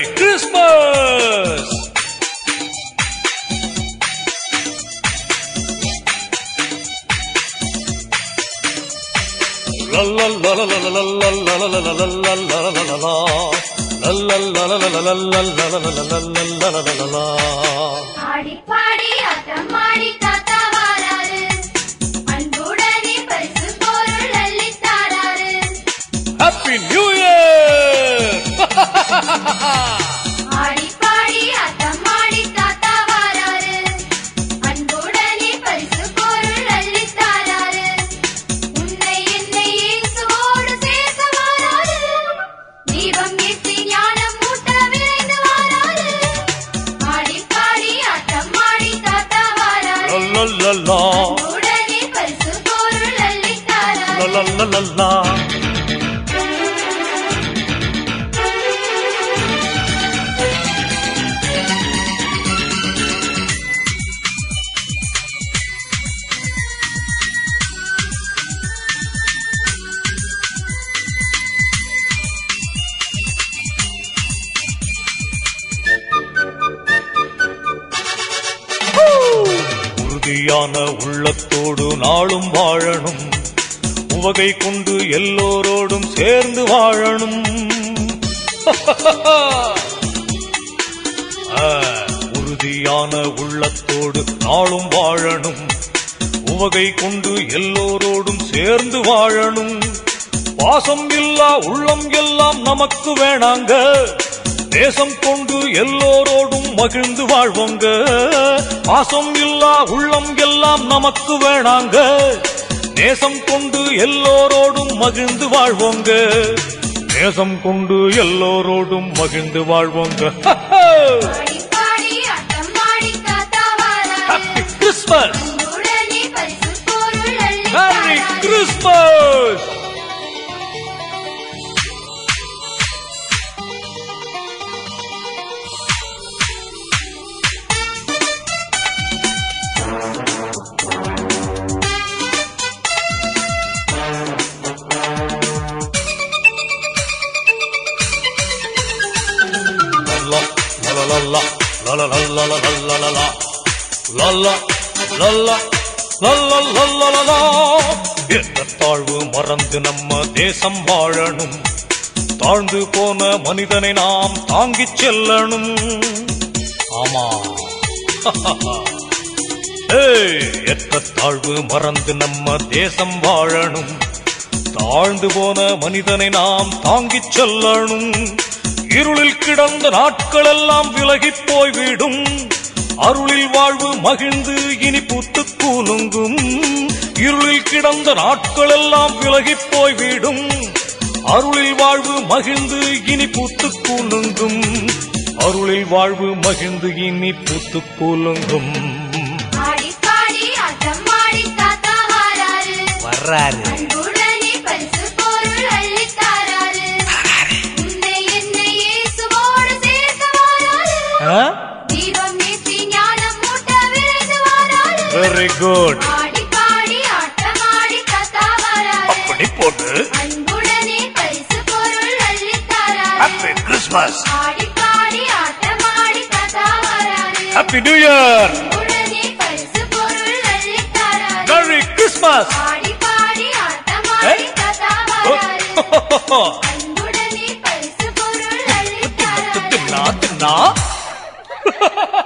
Christmas ஆடி பாடி ஆட்டம் ஆடி தாத்தா வாராரு அன்புடனே பரிசு பொருள் அள்ளித் தாராரு ஹாப்பி நியூ இயர் ஆடி பாடி ஆட்டம் ஆடி தாத்தா வாராரு அன்புடனே பரிசு பொருள் அள்ளித் தாராரு உன்னை என்னை இயேசுவோடு சேர்க்க வாராரு தீபம் ஏற்றி ஞானம் மூட்ட விரைந்து வாராரு ஆடி பாடி ஆட்டம் ஆடி தாத்தா வாராரு உடனே பரிசு பொருள் அள்ளித் தாராரு உறுதியான உள்ளத்தோடு நாளும் வாழணும் உவகை கொண்டு எல்லோரோடும் சேர்ந்து வாழணும் ஆ, உறுதியான உள்ளத்தோடு நாளும் வாழணும் உவகை கொண்டு எல்லோரோடும் சேர்ந்து வாழணும் பாசம் இல்லா உள்ளம் எல்லாம் நமக்கு வேணாங்க தேசம் கொண்டு எல்லோரோடும் மகிழ்ந்து வாழ்வோங்க பாசம் இல்லா உள்ளம் எல்லாம் நமக்கு வேணாங்க நேசம் கொண்டு எல்லோரோடும் மகிழ்ந்து வாழ்வோங்க நேசம் கொண்டு எல்லோரோடும் மகிழ்ந்து வாழ்வோங்க ஆடி பாடி ஆட்டம் ஆடி தாத்தா வாராரு ஹாப்பி கிறிஸ்மஸ் உடனே பரிசு பொருள் அள்ளித் மேரி தாராரு கிறிஸ்மஸ் லல்லா, லலலல்லா, லலலல்லலலலலலா. லல்லா, லல்லா, லல்லலல்லலலலா. எந்த தாழ்வு மறந்து நம்ம தேசம் வாழணும் தாழ்ந்து போன மனிதனை நாம் தாங்கிச் செல்லணும் ஆமா ஏய், எத்த தாழ்வு மறந்து நம்ம தேசம் வாழணும் தாழ்ந்து போன மனிதனை நாம் தாங்கிச் செல்லணும் இருளில் கிடந்த நாட்கள் எல்லாம் விலகிப் போய்விடும் அருளில் வாழ்வு மகிழ்ந்து இனி பூத்துக் கூலுங்கும் இருளில் கிடந்த நாட்கள் எல்லாம் விலகிப் போய்விடும் அருளில் வாழ்வு மகிழ்ந்து இனி பூத்துக் கூலுங்கும் அருளில் வாழ்வு மகிழ்ந்து இனி பூத்துக் கூலுங்கும் ஆடி பாடி ஆட்டம் ஆடி தாத்தா வாராரு வர்றாரு அன்புடனே பரிசு பொருள் அள்ளித் தாராரு உன்னை என்னை இயேசுவோடு சேர்க்க வாராரு தீபம் ஏற்றி ஞானம் மூட்ட விரைந்து வாராரு வெரி குட் ஆடி பாடி ஆட்டம் ஆடி தாத்தா வாராரு அப்படி போட்டு அன்புடனே பரிசு பொருள் அள்ளித் தாராரு ஹாப்பி கிறிஸ்மஸ் ஆடி பாடி ஆட்டம் ஆடி தாத்தா வாராரு ஹாப்பி நியூ இயர் உடனே பரிசு பொருள் அள்ளித் தாராரு மேரி கிறிஸ்மஸ் ஆடி பாடி ஆட்டம் ஆடி தாத்தா வாராரு அன்புடனே பரிசு பொருள் அள்ளித் தாராரு தின்னா தின்னா